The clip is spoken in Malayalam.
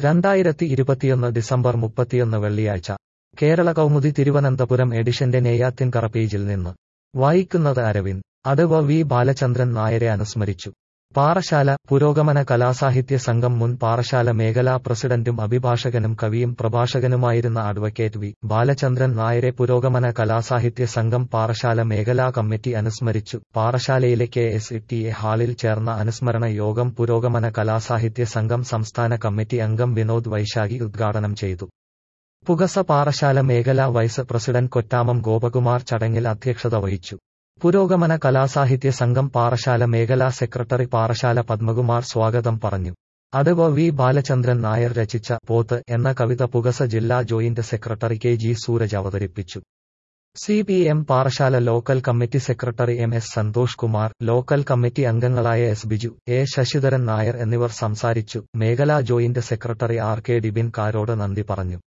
രണ്ടായിരത്തി ഇരുപത്തിയൊന്ന് ഡിസംബർ മുപ്പത്തിയൊന്ന് വെള്ളിയാഴ്ച കേരള കൗമുദി തിരുവനന്തപുരം എഡിഷന്റെ നെയ്യാത്തിൻകറ പേജിൽ നിന്ന് വായിക്കുന്നത് അരവിന്ദ് അടുവ വി ബാലചന്ദ്രൻ നായരെ അനുസ്മരിച്ചു പാറശാല പുരോഗമന കലാസാഹിത്യ സംഘം മുൻ പാറശാല മേഖലാ പ്രസിഡന്റും അഭിഭാഷകനും കവിയും പ്രഭാഷകനുമായിരുന്ന അഡ്വക്കേറ്റ് വി ബാലചന്ദ്രൻ നായരെ പുരോഗമന കലാസാഹിത്യ സംഘം പാറശാല മേഖലാ കമ്മിറ്റി അനുസ്മരിച്ചു പാറശാലയിലെ കെ എസ് ടി എ ഹാളിൽ ചേർന്ന അനുസ്മരണ യോഗം പുരോഗമന കലാസാഹിത്യ സംഘം സംസ്ഥാന കമ്മിറ്റി അംഗം വിനോദ് വൈശാഖി ഉദ്ഘാടനം ചെയ്തു പുകസ പാറശാല മേഖലാ വൈസ് പ്രസിഡന്റ് കൊറ്റാമം ഗോപകുമാർ ചടങ്ങിൽ അധ്യക്ഷത വഹിച്ചു പുരോഗമന കലാസാഹിത്യ സംഘം പാറശാല മേഖലാ സെക്രട്ടറി പാറശാല പത്മകുമാർ സ്വാഗതം പറഞ്ഞു അടുവ വി ബാലചന്ദ്രൻ നായർ രചിച്ച പോത്ത് എന്ന കവിത പുകസ ജില്ലാ joint secretary K G Sooraj അവതരിപ്പിച്ചു C P M Parassala local committee secretary M S Santhosh Kumar local committee അംഗങ്ങളായ എസ് ബിജു എ ശശിധരൻ നായർ എന്നിവർ സംസാരിച്ചു മേഖലാ joint secretary R K Dibin Karode നന്ദി പറഞ്ഞു